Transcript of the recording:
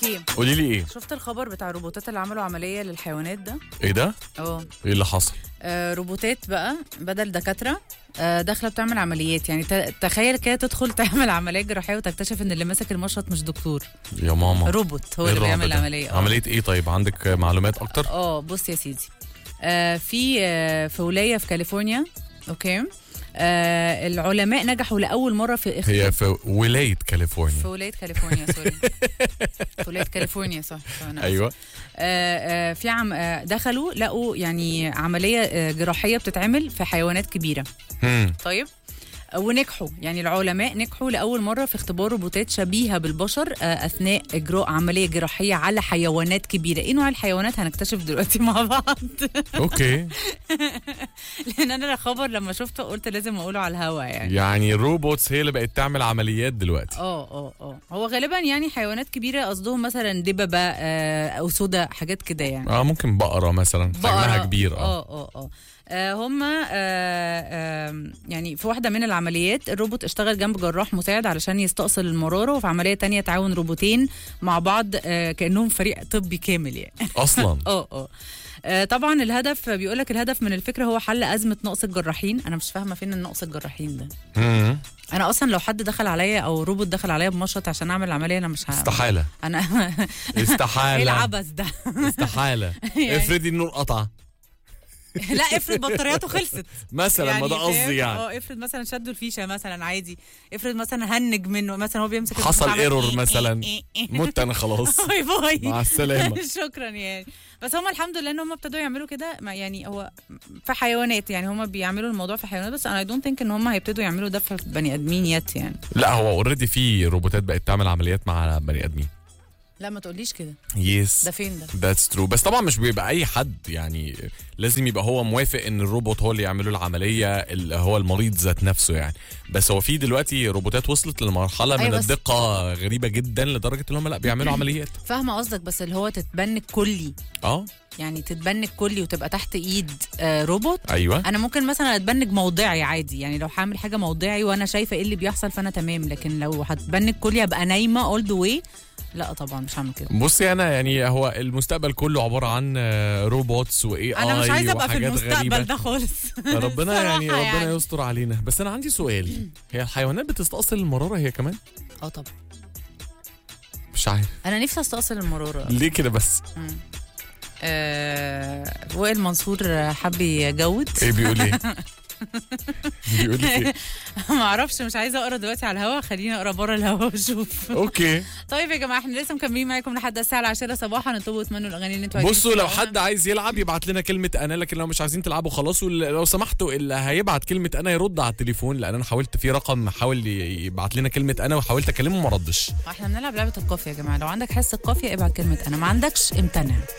لك ايه قولي لي ايه شفت الخبر بتاع الروبوتات اللي عملوا عمليه للحيوانات ده ايه ده اه ايه اللي حصل آه، روبوتات بقى بدل دكاتره آه، داخله بتعمل عمليات يعني ت- تخيل كده تدخل تعمل عمليه جراحيه وتكتشف ان اللي ماسك المشرط مش دكتور يا ماما روبوت هو إيه اللي الرعب بيعمل ده؟ العمليه آه. عمليه ايه طيب عندك معلومات اكتر اه بص يا سيدي آه في آه في ولايه في كاليفورنيا اوكي آه العلماء نجحوا لاول مره في اخت... هي في ولايه في كاليفورنيا ولايه كاليفورنيا سوري في ولايه كاليفورنيا صح صح، أنا آسفة. ايوه آه، آه، في عم آه، دخلوا لقوا يعني عمليه آه، جراحيه بتتعمل في حيوانات كبيره هم. طيب آه، ونجحوا يعني العلماء نجحوا لاول مره في اختبار روبوتات شبيهه بالبشر آه، اثناء اجراء عمليه جراحيه على حيوانات كبيره ايه نوع الحيوانات هنكتشف دلوقتي مع بعض اوكي لان انا الخبر لما شفته قلت لازم اقوله على الهوا يعني يعني الروبوتس هي اللي بقت تعمل عمليات دلوقتي اه اه اه هو غالبا يعني حيوانات كبيره قصدهم مثلا دببه آه، اسوده حاجات كده يعني اه ممكن بقره مثلا حجمها بقرة. كبير اه اه اه اه آه، هم آه، آه، يعني في واحدة من العمليات الروبوت اشتغل جنب جراح مساعد علشان يستأصل المرارة وفي عملية تانية تعاون روبوتين مع بعض آه، كأنهم فريق طبي كامل يعني اصلا اه اه آه، طبعا الهدف بيقول لك الهدف من الفكره هو حل ازمه نقص الجراحين انا مش فاهمه فين النقص الجراحين ده مم. انا اصلا لو حد دخل عليا او روبوت دخل عليا بمشط عشان اعمل العمليه انا مش ه... استحاله انا ايه استحاله العبث ده استحاله يعني- افرضي النور قطع لا افرض بطارياته خلصت مثلا ما ده فاهم؟ قصدي يعني اه افرض مثلا شدوا الفيشه مثلا عادي افرض مثلا هنج منه مثلا هو بيمسك حصل البتاع عمل ايرور إيه مثلا. إيه إيه إيه. مت انا خلاص باي باي مع السلامه شكرا يعني بس هم الحمد لله ان هم ابتدوا يعملوا كده ما يعني هو في حيوانات يعني هم بيعملوا الموضوع في حيوانات بس انا اي دونت ثينك ان هم هيبتدوا يعملوا ده في بني ادمين يت يعني لا هو اوريدي في روبوتات بقت تعمل عمليات مع بني ادمين لا ما تقوليش كده يس ده فين ده ذاتس ترو بس طبعا مش بيبقى اي حد يعني لازم يبقى هو موافق ان الروبوت هو اللي يعمل له العمليه اللي هو المريض ذات نفسه يعني بس هو في دلوقتي روبوتات وصلت لمرحله من أيوة بس- الدقه غريبه جدا لدرجه ان هم لا بيعملوا عمليات فاهمه قصدك بس اللي هو تتبنك كلي اه يعني تتبنك كلي وتبقى تحت ايد آه روبوت ايوه انا ممكن مثلا اتبنج موضعي عادي يعني لو هعمل حاجه موضعي وانا شايفه ايه اللي بيحصل فانا تمام لكن لو هتبنج كلي ابقى نايمه اول ذا واي لا طبعا مش هعمل كده بصي انا يعني هو المستقبل كله عباره عن آه، روبوتس واي اي انا مش عايزه ابقى في وحاجات المستقبل غريبة. ده خالص ربنا يعني الصراحة ربنا يعني. يستر علينا بس انا عندي سؤال هي الحيوانات بتستأصل المراره هي كمان اه طبعا مش عارف انا نفسي استأصل المراره ليه كده بس آه وائل منصور حب يجود ايه بيقول ايه بيقول ايه ما اعرفش مش عايزه اقرا دلوقتي على الهوا خليني اقرا بره الهوا واشوف اوكي طيب يا جماعه احنا لسه مكملين معاكم لحد الساعه العاشرة صباحا انتوا وتمنوا الاغاني اللي انتوا عايزين بصوا لو تسمعوها. حد عايز يلعب يبعت لنا كلمة أنا لكن لو مش عايزين تلعبوا خلاص وال- لو سمحتوا اللي هيبعت كلمة أنا يرد على التليفون لأن أنا حاولت في رقم حاول ي- يبعت لنا كلمة أنا وحاولت أكلمه ما ردش احنا بنلعب لعبه القافيه يا جماعه لو عندك حس القافيه ابعت كلمه انا ما عندكش امتنع